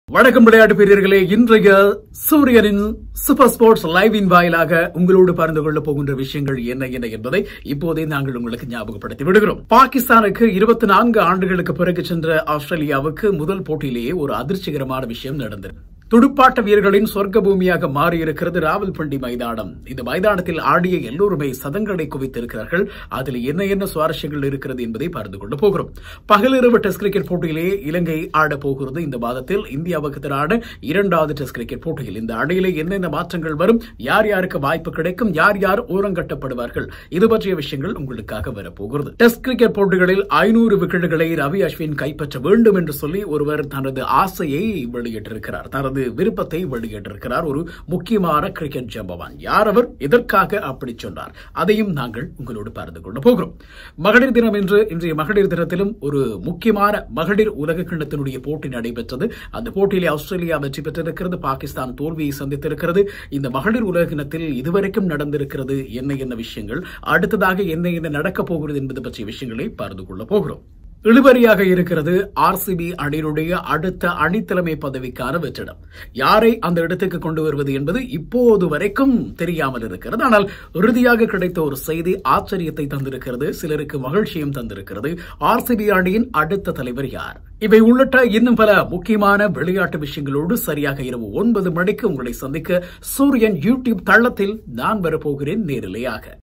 வணக்கம் விளையாட்டு வீரர்களே இன்றைய சூரியனின் சூப்பர் ஸ்போர்ட்ஸ் லைவின் வாயிலாக உங்களோடு பகிர்ந்து கொள்ள போகின்ற விஷயங்கள் என்ன என்ன என்பதை இப்போதே நாங்கள் உங்களுக்கு ஞாபகப்படுத்தி விடுகிறோம் பாகிஸ்தானுக்கு இருபத்தி நான்கு ஆண்டுகளுக்கு பிறகு சென்ற ஆஸ்திரேலியாவுக்கு முதல் போட்டியிலேயே ஒரு அதிர்ச்சிகரமான விஷயம் நடந்தது துடுப்பாட்ட வீரர்களின் சொர்க்க பூமியாக மாறியிருக்கிறது ராவல்பிண்டி மைதானம் இந்த மைதானத்தில் ஆடிய எல்லோருமே சதங்களை குவித்திருக்கிறார்கள் அதில் என்ன என்ன சுவாரஸ்யங்கள் இருக்கிறது என்பதை பகிர்ந்து கொண்டு போகிறோம் பகலிரவு டெஸ்ட் கிரிக்கெட் போட்டியிலே இலங்கை ஆடப் போகிறது இந்த மாதத்தில் இந்தியாவுக்கு எதிரான இரண்டாவது டெஸ்ட் கிரிக்கெட் போட்டியில் இந்த அணியிலே என்னென்ன மாற்றங்கள் வரும் யார் யாருக்கு வாய்ப்பு கிடைக்கும் யார் யார் ஓரங்கட்டப்படுவார்கள் இது பற்றிய விஷயங்கள் உங்களுக்காக வரப்போகிறது டெஸ்ட் கிரிக்கெட் போட்டிகளில் ஐநூறு விக்கெட்டுகளை ரவி அஸ்வின் கைப்பற்ற வேண்டும் என்று சொல்லி ஒருவர் தனது ஆசையை வெளியிட்டிருக்கிறார் தனது விருப்பத்தை வெளியிட்டிருக்கிறார் ஒரு முக்கியமான கிரிக்கெட் ஜம்பவான் யார் அவர் எதற்காக அப்படி சொன்னார் அதையும் நாங்கள் உங்களோடு பகிர்ந்து கொண்டு போகிறோம் மகளிர் தினம் என்று இன்றைய மகளிர் தினத்திலும் ஒரு முக்கியமான மகளிர் உலக கிண்ணத்தினுடைய போட்டி நடைபெற்றது அந்த போட்டியிலே ஆஸ்திரேலியா வெற்றி பெற்றிருக்கிறது பாகிஸ்தான் தோல்வியை சந்தித்திருக்கிறது இந்த மகளிர் உலக கிண்ணத்தில் இதுவரைக்கும் நடந்திருக்கிறது என்ன என்ன விஷயங்கள் அடுத்ததாக என்ன என்ன நடக்கப் போகிறது என்பது பற்றிய விஷயங்களை பகிர்ந்து கொள்ள போகிறோம் இழுபறியாக இருக்கிறது ஆர்சிபி அணியினுடைய அடுத்த அணித்தலைமை பதவிக்கான வெற்றிடம் யாரை அந்த இடத்துக்கு கொண்டு வருவது என்பது இப்போது வரைக்கும் தெரியாமல் இருக்கிறது ஆனால் இறுதியாக கிடைத்த ஒரு செய்தி ஆச்சரியத்தை தந்திருக்கிறது சிலருக்கு மகிழ்ச்சியும் தந்திருக்கிறது ஆர்சிபி அணியின் அடுத்த தலைவர் யார் இவை உள்ளிட்ட இன்னும் பல முக்கியமான விளையாட்டு விஷயங்களோடு சரியாக இரவு ஒன்பது மணிக்கு உங்களை சந்திக்க சூரியன் யூடியூப் தளத்தில் நான் வரப்போகிறேன் நேரிலையாக